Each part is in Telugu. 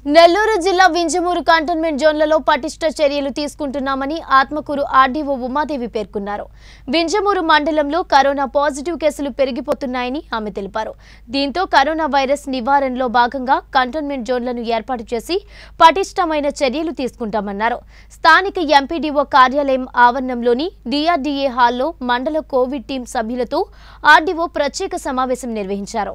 నెల్లూరు జిల్లా వింజమూరు కంటోన్మెంట్ జోన్లలో పటిష్ట చర్యలు తీసుకుంటున్నామని ఆత్మకూరు ఆర్డీఓ ఉమాదేవి పేర్కొన్నారు వింజమూరు మండలంలో కరోనా పాజిటివ్ కేసులు పెరిగిపోతున్నాయని ఆమె తెలిపారు దీంతో కరోనా వైరస్ నివారణలో భాగంగా కంటోన్మెంట్ జోన్లను ఏర్పాటు చేసి పటిష్టమైన చర్యలు తీసుకుంటామన్నారు స్థానిక ఎంపీడీఓ కార్యాలయం ఆవరణంలోని డిఆర్డీఏ హాల్లో మండల కోవిడ్ టీం సభ్యులతో ఆర్డీఓ ప్రత్యేక సమావేశం నిర్వహించారు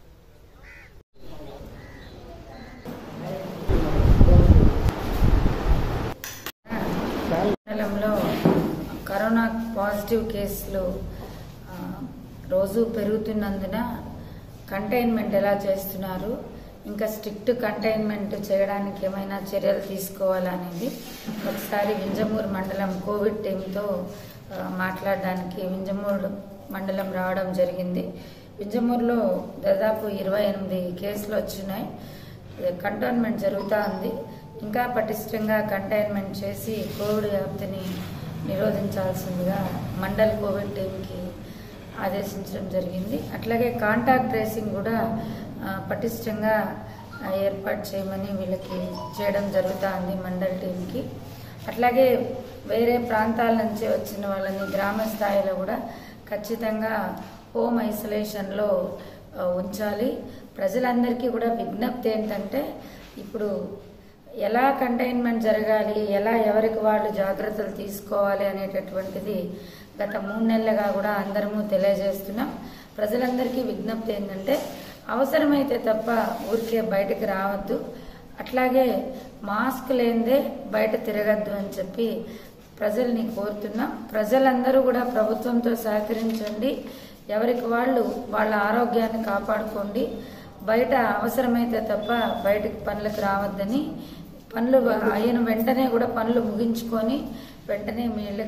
మండలంలో కరోనా పాజిటివ్ కేసులు ఆ, రోజు పెరుగుతున్నందున కంటైన్మెంట్ ఎలా చేస్తున్నారు ఇంకా స్ట్రిక్ట్ కంటైన్మెంట్ చేయడానికి ఏమైనా చర్యలు తీసుకోవాలనేది ఒకసారి వింజమూరు మండలం కోవిడ్ టీంతో ఆ, మాట్లాడడానికి వింజమూరు మండలం రావడం జరిగింది వింజమూరులో దాదాపు ఇరవై ఎనిమిది కేసులు వచ్చినాయి కంటోన్మెంట్ జరుగుతూ ఉంది ఇంకా పటిష్టంగా కంటైన్మెంట్ చేసి కోవిడ్ వ్యాప్తిని నిరోధించాల్సిందిగా మండల్ కోవిడ్ టీంకి ఆదేశించడం జరిగింది అట్లాగే కాంటాక్ట్ ట్రేసింగ్ కూడా ఆ, పటిష్టంగా ఆ, ఏర్పాటు చేయమని వీళ్ళకి చేయడం జరుగుతూ ఉంది మండల్ టీంకి అట్లాగే వేరే ప్రాంతాల నుంచి వచ్చిన వాళ్ళని గ్రామ స్థాయిలో కూడా ఖచ్చితంగా హోమ్ ఐసోలేషన్లో ఆ, ఉంచాలి ప్రజలందరికీ కూడా విజ్ఞప్తి ఏంటంటే ఇప్పుడు ఎలా కంటైన్మెంట్ జరగాలి ఎలా ఎవరికి వాళ్ళు జాగ్రత్తలు తీసుకోవాలి అనేటటువంటిది గత మూడు నెలలుగా కూడా అందరము తెలియజేస్తున్నాం ప్రజలందరికీ విజ్ఞప్తి ఏంటంటే అవసరమైతే తప్ప ఊరికే బయటకు రావద్దు అట్లాగే మాస్క్ లేనిదే బయట తిరగద్దు అని చెప్పి ప్రజల్ని కోరుతున్నాం ప్రజలందరూ కూడా ప్రభుత్వంతో సహకరించండి ఎవరికి వాళ్ళు వాళ్ళ ఆరోగ్యాన్ని కాపాడుకోండి బయట అవసరమైతే తప్ప బయటకు పనులకు రావద్దని పనులు అయిన వెంటనే కూడా పనులు ముగించుకొని వెంటనే మీ ఇళ్ళకి